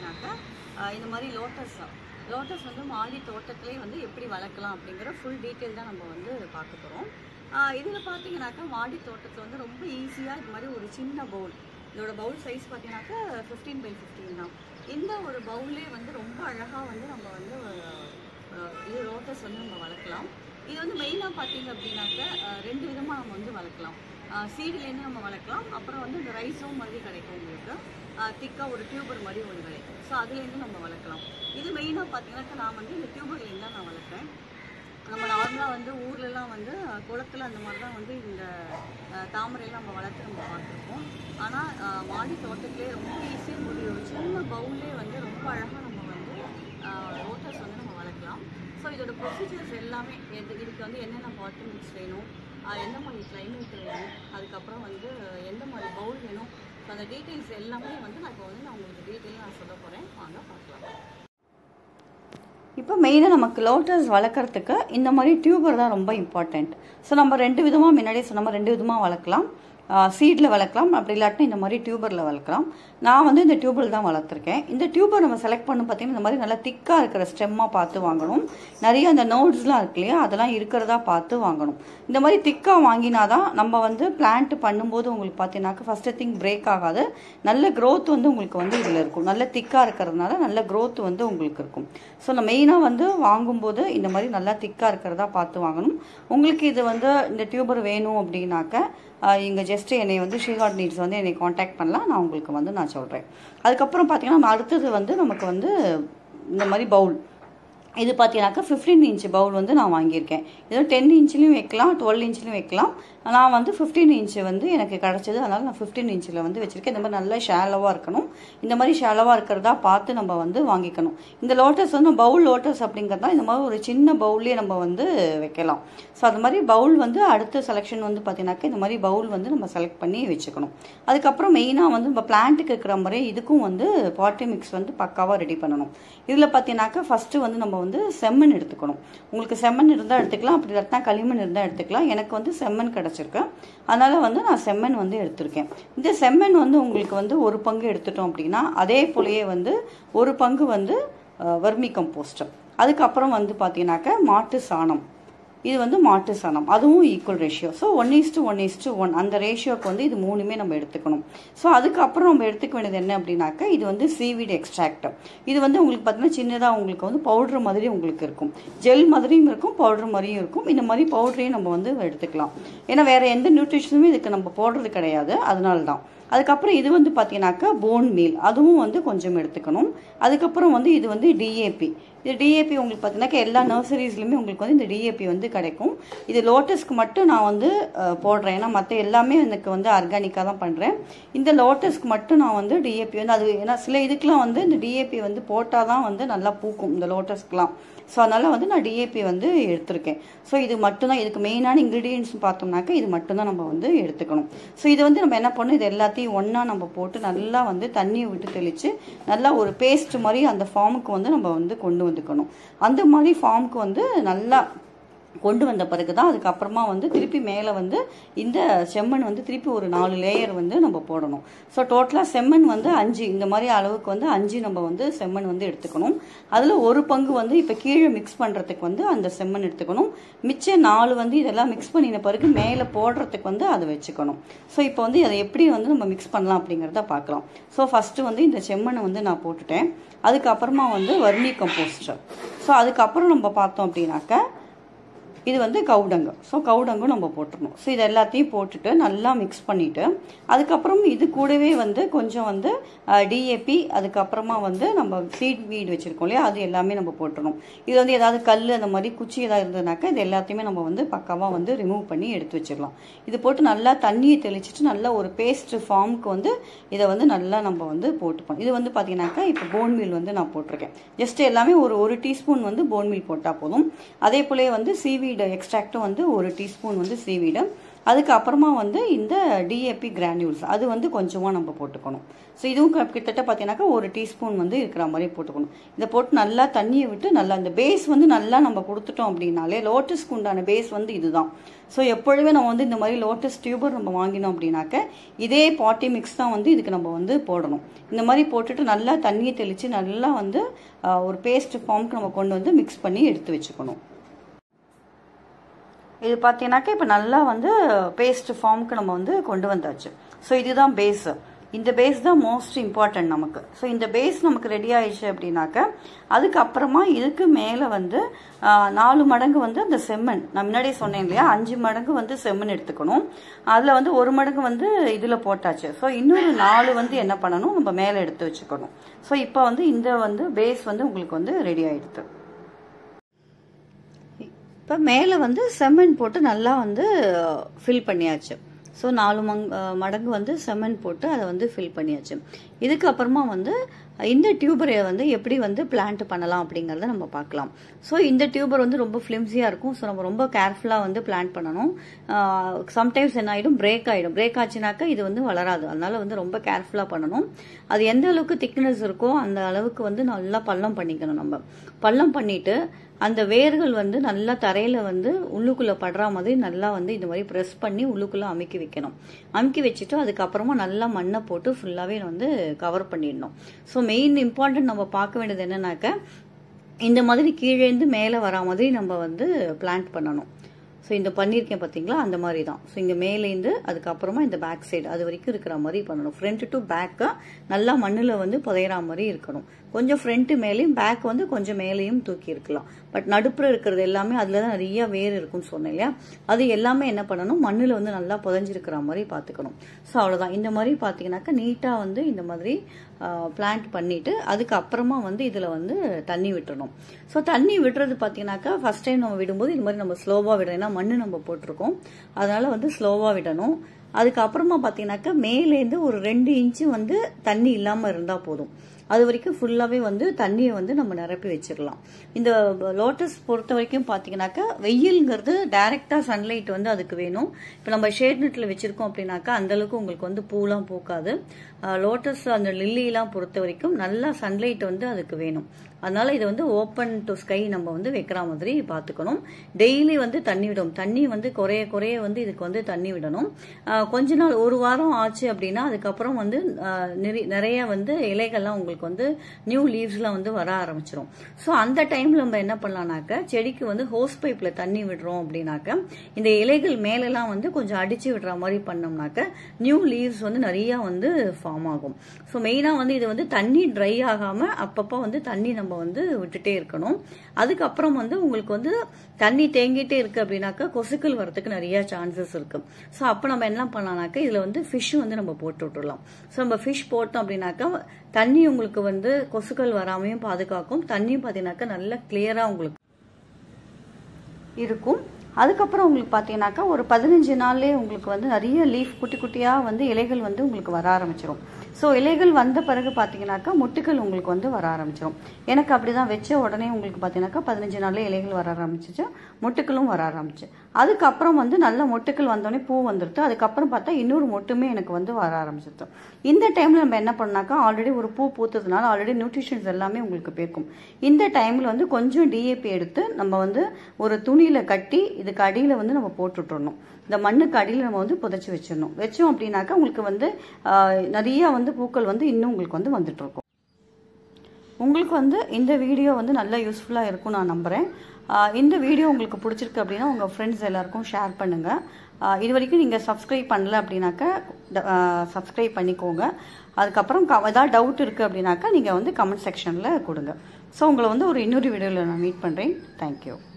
அப்படின்னாக்கா ஆஹ் இந்த மாதிரி லோட்டஸ் லோட்டஸ் வந்து மாடி தோட்டத்திலே வந்து எப்படி வளர்க்கலாம் அப்படிங்கிற ஃபுல் டீட்டெயில் தான் நம்ம வந்து பார்க்க போகிறோம் இதில் பார்த்தீங்கன்னாக்கா மாடி தோட்டத்தில் வந்து ரொம்ப ஈஸியாக இது மாதிரி ஒரு சின்ன பவுல் இதோட பவுல் சைஸ் பார்த்தீங்கன்னாக்கா ஃபிஃப்டீன் பை ஃபிஃப்டீன் தான் இந்த ஒரு பவுலே வந்து ரொம்ப அழகாக வந்து நம்ம வந்து ஆஹ் இது லோட்டஸ் வந்து நம்ம வளர்க்கலாம் இது வந்து மெயினாக பார்த்தீங்க அப்படின்னாக்க ஆஹ் ரெண்டு விதமாக நம்ம வந்து வளர்க்கலாம் சீடுலேருந்து நம்ம வளர்க்கலாம் அப்புறம் வந்து இந்த ரைஸும் மாதிரி கிடைக்கும் உங்களுக்கு திக்காக ஒரு டியூபர் மாதிரி ஒன்று கிடைக்கும் ஸோ அதுலேருந்து நம்ம வளர்க்கலாம் இது மெயினாக பார்த்தீங்கன்னாக்கா நான் வந்து இந்த டியூபர்லேருந்து தான் நான் வளர்ப்பேன் நம்ம நார்மலாக வந்து ஊர்லலாம் வந்து அஹ், குளத்துல அந்த மாதிரி தான் வந்து இந்த அஹ், தாமரையெல்லாம் நம்ம வளர்த்து நம்ம பார்த்துருப்போம் ஆனால் மாடி தோட்டத்திலே ரொம்ப ஈஸியாக ஒரு ஒரு சின்ன பவுல்லே வந்து ரொம்ப அழகாக நம்ம வந்து ரோட்டர்ஸ் வந்து நம்ம வளர்க்கலாம் ஸோ இதோட ப்ரொசீஜர்ஸ் எல்லாமே எது இதுக்கு வந்து என்னென்ன பாட்டில் மிக்ஸ் வேணும் அஹ், எந்த மாதிரி கிளைமேட் வேணும் அதுக்கப்புறம் வந்து எந்த மாதிரி பவுல் வேணும் ஸோ அந்த டீட்டெயில்ஸ் எல்லாமே வந்து நான் இப்போ வந்து நான் உங்களுக்கு டீட்டெயில் நான் சொல்ல போகிறேன் வாங்க பார்க்கலாம் இப்போ மெயினாக நமக்கு லோட்டஸ் வளர்க்குறதுக்கு இந்த மாதிரி டியூபர் தான் ரொம்ப இம்பார்ட்டண்ட் ஸோ நம்ம ரெண்டு விதமாக முன்னாடியே சொன்ன மாதிரி ரெண்டு விதமாக வளர்க்கலாம் சீடில் வளர்க்கலாம் அப்படி இல்லாட்டினா இந்த மாதிரி டியூபரில் வளர்க்கலாம் நான் வந்து இந்த டியூபரில் தான் வளர்த்துருக்கேன் இந்த டியூபர் நம்ம செலக்ட் பண்ண பார்த்தீங்கன்னா இந்த மாதிரி நல்லா திக்காக இருக்கிற ஸ்டெம்மாக பார்த்து வாங்கணும் நிறைய அந்த நோட்ஸ்லாம் இருக்கு இல்லையா அதெல்லாம் இருக்கிறதா பார்த்து வாங்கணும் இந்த மாதிரி திக்காக வாங்கினா தான் நம்ம வந்து பிளான்ட் பண்ணும்போது உங்களுக்கு பார்த்தீங்கன்னாக்க ஃபஸ்ட்டு திங் பிரேக் ஆகாது நல்ல growth வந்து உங்களுக்கு வந்து இதில் இருக்கும் நல்ல திக்காக இருக்கிறதுனால நல்ல growth வந்து உங்களுக்கு இருக்கும் ஸோ நான் மெயினாக வந்து வாங்கும்போது இந்த மாதிரி நல்லா திக்காக இருக்கிறதா பார்த்து வாங்கணும் உங்களுக்கு இது வந்து இந்த டியூபர் வேணும் அப்படின்னாக்க இங்கே ஜஸ்ட் என்னை வந்து ஷீகாட் நீட்ஸ் வந்து என்னை காண்டாக்ட் பண்ணலாம் நான் உங்களுக்கு வந்து நான் சொல்கிறேன் அதுக்கப்புறம் பார்த்தீங்கன்னா நம்ம அடுத்தது வந்து நமக்கு வந்து இந்த மாதிரி பவுல் இது பார்த்தீங்கன்னாக்கா ஃபிஃப்டீன் இன்ச் பவுல் வந்து நான் வாங்கியிருக்கேன் இது டென் இன்ச்லையும் வைக்கலாம் டுவெல் இன்ச்லையும் வைக்கலாம் நான் வந்து ஃபிஃப்டீன் இன்ச் வந்து எனக்கு கிடச்சிது அதனால் நான் ஃபிஃப்டீன் இன்ச்சில் வந்து வச்சுருக்கேன் இந்த மாதிரி நல்லா ஷேலவாக இருக்கணும் இந்த மாதிரி ஷேலவாக இருக்கிறதா பார்த்து நம்ம வந்து வாங்கிக்கணும் இந்த லோட்டஸ் வந்து பவுல் லோட்டஸ் அப்படிங்கிறதா இந்த மாதிரி ஒரு சின்ன பவுல்லே நம்ம வந்து வைக்கலாம் ஸோ அது மாதிரி பவுல் வந்து அடுத்த செலெக்ஷன் வந்து பார்த்தீங்கன்னாக்கா இந்த மாதிரி பவுல் வந்து நம்ம செலக்ட் பண்ணி வச்சுக்கணும் அதுக்கப்புறம் மெயினாக வந்து நம்ம பிளான்ட்டுக்கு இருக்கிற மாதிரி இதுக்கும் வந்து பாட்டி மிக்ஸ் வந்து பக்காவாக ரெடி பண்ணணும் இதில் பார்த்தீங்கன்னாக்கா ஃபஸ்ட்டு வந்து நம்ம வந்து செம்மண் எடுத்துக்கணும் உங்களுக்கு செம்மண் இருந்தால் எடுத்துக்கலாம் அப்படி இல்லாட்டினா களிமண் இருந்தால் எடுத்துக்கலாம் எனக்கு வந்து செம்மண் கிடச்சிருக்கு அதனால் வந்து நான் செம்மண் வந்து எடுத்திருக்கேன் இந்த செம்மண் வந்து உங்களுக்கு வந்து ஒரு பங்கு எடுத்துட்டோம் அப்படின்னா அதே போலயே வந்து ஒரு பங்கு வந்து வர்மி கம்போஸ்ட் அதுக்கப்புறம் வந்து பார்த்தீங்கன்னாக்கா மாட்டு சாணம் இது வந்து மாட்டு சாணம் அதுவும் equal ratio so one is to one is to one அந்த ரேஷியோக்கு வந்து இது மூணுமே நம்ம எடுத்துக்கணும் ஸோ அதுக்கப்புறம் நம்ம எடுத்துக்க வேண்டியது என்ன அப்படின்னாக்கா இது வந்து சீவீட் எக்ஸ்ட்ராக்ட் இது வந்து உங்களுக்கு பார்த்தீங்கன்னா சின்னதாக உங்களுக்கு வந்து பவுடர் மாதிரி உங்களுக்கு இருக்கும் ஜெல் மாதிரியும் இருக்கும் பவுடர் மாதிரியும் இருக்கும் இந்த மாதிரி பவுடரையும் நம்ம வந்து எடுத்துக்கலாம் ஏன்னா வேற எந்த நியூட்ரிஷனுமே இதுக்கு நம்ம போடுறது கிடையாது அதனால தான் அதுக்கப்புறம் இது வந்து பார்த்தீங்கன்னாக்கா போன் மீல் அதுவும் வந்து கொஞ்சம் எடுத்துக்கணும் அதுக்கப்புறம் வந்து இது வந்து டிஏபி இது டிஏபி உங்களுக்கு பார்த்தீங்கன்னாக்கா எல்லா நர்சரிஸ்லையுமே உங்களுக்கு வந்து இந்த டிஏபி வந்து கிடைக்கும் இது லோட்டஸ்க்கு மட்டும் நான் வந்து அஹ், போடுறேன் ஏன்னா மற்ற எல்லாமே எனக்கு வந்து ஆர்கானிக்காக தான் பண்ணுறேன் இந்த லோட்டஸ்க்கு மட்டும் நான் வந்து டிஏபி வந்து அது ஏன்னா சில இதுக்கெலாம் வந்து இந்த டிஏபி வந்து போட்டால் தான் வந்து நல்லா பூக்கும் இந்த லோட்டஸ்க்குலாம் ஸோ அதனால் வந்து நான் டிஏபி வந்து எடுத்திருக்கேன் ஸோ இது மட்டும்தான் இதுக்கு மெயினான இன்க்ரீடியன்ஸ் பார்த்தோம்னாக்கா இது மட்டும்தான் நம்ம வந்து எடுத்துக்கணும் ஸோ இது வந்து நம்ம என்ன பண்ணணும் இது எல்லாத்தையும் ஒன்றா நம்ம போட்டு நல்லா வந்து தண்ணியை விட்டு தெளித்து நல்லா ஒரு பேஸ்ட் மாதிரி அந்த ஃபார்முக்கு வந்து நம்ம வந்து கொண்டு வந்துக்கணும் அந்த மாதிரி ஃபார்முக்கு வந்து நல்லா கொண்டு வந்த பிறகு தான் அதுக்கப்புறமா வந்து திருப்பி மேலே வந்து இந்த செம்மண் வந்து திருப்பி ஒரு நாலு லேயர் வந்து நம்ம போடணும் ஸோ டோட்டலாக செம்மண் வந்து அஞ்சு இந்த மாதிரி அளவுக்கு வந்து அஞ்சு நம்ம வந்து செம்மண் வந்து எடுத்துக்கணும் அதில் ஒரு பங்கு வந்து இப்போ கீழே மிக்ஸ் பண்ணுறதுக்கு வந்து அந்த செம்மண் எடுத்துக்கணும் மிச்ச நாலு வந்து இதெல்லாம் மிக்ஸ் பண்ணின பிறகு மேலே போடுறதுக்கு வந்து அதை வச்சுக்கணும் ஸோ இப்போ வந்து அதை எப்படி வந்து நம்ம மிக்ஸ் பண்ணலாம் அப்படிங்கிறத பார்க்கலாம் ஸோ ஃபஸ்ட்டு வந்து இந்த செம்மண்ணை வந்து நான் போட்டுட்டேன் அதுக்கப்புறமா வந்து வர்மி கம்போஸ்டர் ஸோ அதுக்கப்புறம் நம்ம பார்த்தோம் அப்படின்னாக்க இது வந்து கவுடங்கு ஸோ கவுடங்கும் நம்ம போட்டுருணும் ஸோ இது எல்லாத்தையும் போட்டுட்டு நல்லா மிக்ஸ் பண்ணிவிட்டு அதுக்கப்புறம் இது கூடவே வந்து கொஞ்சம் வந்து டிஏபி அதுக்கப்புறமா வந்து நம்ம சீட் வீடு வச்சுருக்கோம் இல்லையா அது எல்லாமே நம்ம போட்டுருணும் இது வந்து ஏதாவது கல் அந்த மாதிரி குச்சி ஏதாவது இருந்ததுனாக்கா இது எல்லாத்தையுமே நம்ம வந்து பக்காவாக வந்து ரிமூவ் பண்ணி எடுத்து வச்சிடலாம் இது போட்டு நல்லா தண்ணியை தெளிச்சிட்டு நல்லா ஒரு பேஸ்ட் ஃபார்முக்கு வந்து இதை வந்து நல்லா நம்ம வந்து போட்டுப்போம் இது வந்து பார்த்தீங்கன்னாக்கா இப்போ போன் மீல் வந்து நான் போட்டிருக்கேன் ஜஸ்ட் எல்லாமே ஒரு ஒரு டீஸ்பூன் வந்து போன் மீல் போட்டால் போதும் அதே போலயே வந்து சீவீடு எக்ஸ்ட்ராக்டும் வந்து ஒரு டீஸ்பூன் வந்து சீவீடு அதுக்கப்புறமா வந்து இந்த டிஏபி கிரானியூல்ஸ் அது வந்து கொஞ்சமாக நம்ம போட்டுக்கணும் ஸோ இதுவும் க- கிட்டத்தட்ட பார்த்தீங்கன்னாக்கா ஒரு டீஸ்பூன் வந்து இருக்கிற மாதிரி போட்டுக்கணும் இதை போட்டு நல்லா தண்ணியை விட்டு நல்லா இந்த பேஸ் வந்து நல்லா நம்ம கொடுத்துட்டோம் அப்படின்னாலே லோட்டஸ்க்கு உண்டான பேஸ் வந்து இதுதான் ஸோ எப்பொழுதுமே நம்ம வந்து இந்த மாதிரி லோட்டஸ் டியூபர் நம்ம வாங்கினோம் அப்படின்னாக்க இதே பாட்டி மிக்ஸ் தான் வந்து இதுக்கு நம்ம வந்து போடணும் இந்த மாதிரி போட்டுட்டு நல்லா தண்ணியை தெளித்து நல்லா வந்து ஆஹ், ஒரு பேஸ்ட் ஃபார்முக்கு நம்ம கொண்டு வந்து மிக்ஸ் பண்ணி எடுத்து வச்சுக்கணும் இது பார்த்தீங்கன்னாக்கா இப்போ நல்லா வந்து பேஸ்ட் ஃபார்முக்கு நம்ம வந்து கொண்டு வந்தாச்சு ஸோ இதுதான் பேஸ் இந்த பேஸ் தான் மோஸ்ட் இம்பார்ட்டன்ட் நமக்கு ஸோ இந்த பேஸ் நமக்கு ரெடி ஆயிடுச்சு அப்படின்னாக்க அதுக்கப்புறமா இதுக்கு மேலே வந்து ஆ, நாலு மடங்கு வந்து அந்த செம்மண் நான் முன்னாடியே சொன்னேன் இல்லையா அஞ்சு மடங்கு வந்து செம்மண் எடுத்துக்கணும் அதில் வந்து ஒரு மடங்கு வந்து இதில் போட்டாச்சு ஸோ இன்னொரு நாலு வந்து என்ன பண்ணணும் நம்ம மேலே எடுத்து வச்சுக்கணும் ஸோ இப்போ வந்து இந்த வந்து பேஸ் வந்து உங்களுக்கு வந்து ரெடி ஆயிடுது இப்போ மேலே வந்து செம்மண் போட்டு நல்லா வந்து ஃபில் பண்ணியாச்சு ஸோ நாலு மங் அஹ் மடங்கு வந்து செம்மண் போட்டு அதை வந்து ஃபில் பண்ணியாச்சு இதுக்கப்புறமா வந்து இந்த டியூபரை வந்து எப்படி வந்து பிளான்ட் பண்ணலாம் அப்படிங்கிறத நம்ம பார்க்கலாம் ஸோ இந்த டியூபர் வந்து ரொம்ப ஃப்ளிம்ஸியாக இருக்கும் ஸோ நம்ம ரொம்ப கேர்ஃபுல்லாக வந்து பிளான்ட் பண்ணணும் சம்டைம்ஸ் என்ன ஆகிடும் பிரேக் ஆகிடும் பிரேக் ஆச்சுனாக்கா இது வந்து வளராது அதனால வந்து ரொம்ப கேர்ஃபுல்லாக பண்ணணும் அது எந்த அளவுக்கு திக்னஸ் இருக்கோ அந்த அளவுக்கு வந்து நல்லா பள்ளம் பண்ணிக்கணும் நம்ம பள்ளம் பண்ணிட்டு அந்த வேர்கள் வந்து நல்லா தரையில வந்து உள்ளுக்குள்ள படுற மாதிரி நல்லா வந்து இந்த மாதிரி ப்ரெஸ் பண்ணி உள்ளுக்குள்ள அமுக்கி வைக்கணும் அமுக்கி வச்சுட்டு அதுக்கப்புறமா நல்லா மண்ணை போட்டு ஃபுல்லாவே வந்து கவர் பண்ணிடணும் ஸோ மெயின் இம்பார்ட்டன்ட் நம்ம பார்க்க வேண்டியது என்னன்னாக்க இந்த மாதிரி கீழேந்து மேலே வரா மாதிரி நம்ம வந்து பிளான்ட் பண்ணணும் ஸோ இந்த பண்ணியிருக்கேன் பார்த்தீங்களா அந்த மாதிரி தான் ஸோ இங்கே மேலேருந்து அதுக்கப்புறமா இந்த பேக் சைடு அது வரைக்கும் இருக்கிற மாதிரி பண்ணணும் ஃப்ரண்ட் டு பேக்கை நல்லா மண்ணில் வந்து புதையிற மாதிரி இருக்கணும் கொஞ்சம் ஃப்ரண்ட்டு மேலேயும் பேக் வந்து கொஞ்சம் மேலேயும் தூக்கி இருக்கலாம் பட் நடுப்புற இருக்கிறது எல்லாமே அதில் தான் நிறைய வேர் இருக்கும்னு சொன்னேன் இல்லையா அது எல்லாமே என்ன பண்ணணும் மண்ணில் வந்து நல்லா புதைஞ்சிருக்கிற மாதிரி பார்த்துக்கணும் ஸோ அவ்வளோதான் இந்த மாதிரி பார்த்தீங்கன்னாக்கா நீட்டாக வந்து இந்த மாதிரி பிளான்ட் பண்ணிட்டு அதுக்கப்புறமா வந்து இதில் வந்து தண்ணி விட்டுறணும் ஸோ தண்ணி விடுறது பார்த்தீங்கன்னாக்கா ஃபர்ஸ்ட் டைம் நம்ம விடும்போது இது மாதிரி நம்ம ஸ்லோவாக விடணும் ஏன்னா மண்ணு நம்ம போட்டிருக்கோம் அதனால வந்து ஸ்லோவாக விடணும் அதுக்கப்புறமா பார்த்தீங்கன்னாக்கா மேலேருந்து ஒரு ரெண்டு இன்ச்சு வந்து தண்ணி இல்லாமல் இருந்தால் போதும் அது வரைக்கும் ஃபுல்லாகவே வந்து தண்ணியை வந்து நம்ம நிரப்பி வச்சிடலாம் இந்த லோட்டஸ் பொறுத்த வரைக்கும் பார்த்தீங்கன்னாக்கா வெயில்ங்கிறது டைரெக்டாக சன்லைட் வந்து அதுக்கு வேணும் இப்போ நம்ம ஷேட் நெட்டில் வச்சிருக்கோம் அப்படின்னாக்கா அந்த அளவுக்கு உங்களுக்கு வந்து பூலாம் பூக்காது லோட்டஸ் அந்த லில்லிலாம் பொறுத்த வரைக்கும் நல்லா சன்லைட் வந்து அதுக்கு வேணும் அதனால இதை வந்து ஓப்பன் டு ஸ்கை நம்ம வந்து வைக்கிற மாதிரி பார்த்துக்கணும் டெய்லி வந்து தண்ணி விடணும் தண்ணி வந்து குறைய குறைய வந்து இதுக்கு வந்து தண்ணி விடணும் ஆஹ் கொஞ்ச நாள் ஒரு வாரம் ஆச்சு அப்படின்னா அதுக்கப்புறம் வந்து ஆஹ் நிறை- நிறைய வந்து இலைகள்லாம் உங்களுக்கு வந்து நியூ லீவ்ஸ்லாம் வந்து வர ஆரம்பிச்சிரும் ஸோ அந்த டைம்ல நம்ம என்ன பண்ணலாம்னாக்க செடிக்கு வந்து ஹோஸ் பைப்ல தண்ணி விடுறோம் அப்படின்னாக்க இந்த இலைகள் மேலெல்லாம் வந்து கொஞ்சம் அடிச்சு விடுற மாதிரி பண்ணோம்னாக்க நியூ லீவ்ஸ் வந்து நிறைய வந்து ஃபார்ம் ஆகும் ஸோ மெயினாக வந்து இது வந்து தண்ணி ட்ரை ஆகாம அப்பப்போ வந்து தண்ணி நம்ம வந்து விட்டுட்டே இருக்கணும் அதுக்கப்புறம் வந்து உங்களுக்கு வந்து தண்ணி தேங்கிட்டே இருக்கு அப்படின்னாக்கா கொசுக்கள் வரதுக்கு நிறைய சான்சஸ் இருக்கு ஸோ அப்போ நம்ம என்ன பண்ணலாம்னாக்கா இதில் வந்து ஃபிஷ் வந்து நம்ம போட்டு விட்டுறலாம் ஸோ நம்ம ஃபிஷ் போட்டோம் அப்படின்னாக்கா தண்ணி உங்களுக்கு வந்து கொசுக்கள் வராமையும் பாதுகாக்கும் தண்ணியும் பார்த்தீங்கன்னாக்கா நல்லா கிளியராக உங்களுக்கு இருக்கும் அதுக்கப்புறம் உங்களுக்கு பார்த்தீங்கன்னாக்கா ஒரு பதினஞ்சு நாள்லேயே உங்களுக்கு வந்து நிறைய லீஃப் குட்டி குட்டியாக வந்து இலைகள் வந்து உங்களுக்கு வர ஆரம்பிச்சிரும் ஸோ இலைகள் வந்த பிறகு பார்த்தீங்கன்னாக்கா முட்டுக்கள் உங்களுக்கு வந்து வர ஆரம்பிச்சிரும் எனக்கு அப்படி தான் வச்ச உடனே உங்களுக்கு பார்த்தீங்கன்னாக்கா பதினஞ்சு நாள்லேயே இலைகள் வர ஆரம்பிச்சிச்சு முட்டுக்களும் வர ஆரம்பிச்சு அதுக்கப்புறம் வந்து நல்ல மொட்டுக்கள் வந்தோடனே பூ வந்துடுது அதுக்கப்புறம் பார்த்தா இன்னொரு மொட்டுமே எனக்கு வந்து வர ஆரம்பிச்சிருது இந்த டைமில் நம்ம என்ன பண்ணாக்கா ஆல்ரெடி ஒரு பூ பூத்ததுனால ஆல்ரெடி நியூட்ரிஷன்ஸ் எல்லாமே உங்களுக்கு போயிருக்கும் இந்த டைமில் வந்து கொஞ்சம் டிஏபி எடுத்து நம்ம வந்து ஒரு துணியில் கட்டி இதுக்கு அடியில் வந்து நம்ம போட்டுட்றணும் இந்த மண்ணுக்கு அடியில் நம்ம வந்து புதைச்சி வச்சிடணும் வச்சோம் அப்படின்னாக்கா உங்களுக்கு வந்து ஆஹ், நிறைய வந்து பூக்கள் வந்து இன்னும் உங்களுக்கு வந்து வந்துட்டு இருக்கும் உங்களுக்கு வந்து இந்த வீடியோ வந்து நல்லா யூஸ்ஃபுல்லாக இருக்கும் நான் நம்புகிறேன் ஆஹ் இந்த வீடியோ உங்களுக்கு பிடிச்சிருக்கு அப்படின்னா உங்கள் ஃப்ரெண்ட்ஸ் எல்லாருக்கும் ஷேர் பண்ணுங்கள் ஆஹ் இது வரைக்கும் நீங்கள் சப்ஸ்கிரைப் பண்ணல அப்படின்னாக்கா சப்ஸ்கிரைப் பண்ணிக்கோங்க அதுக்கப்புறம் க ஏதாவது டவுட் இருக்குது அப்படின்னாக்கா நீங்கள் வந்து கமெண்ட் செக்ஷனில் கொடுங்க ஸோ உங்களை வந்து ஒரு இன்னொரு வீடியோவில் நான் மீட் பண்ணுறேன் தேங்க்யூ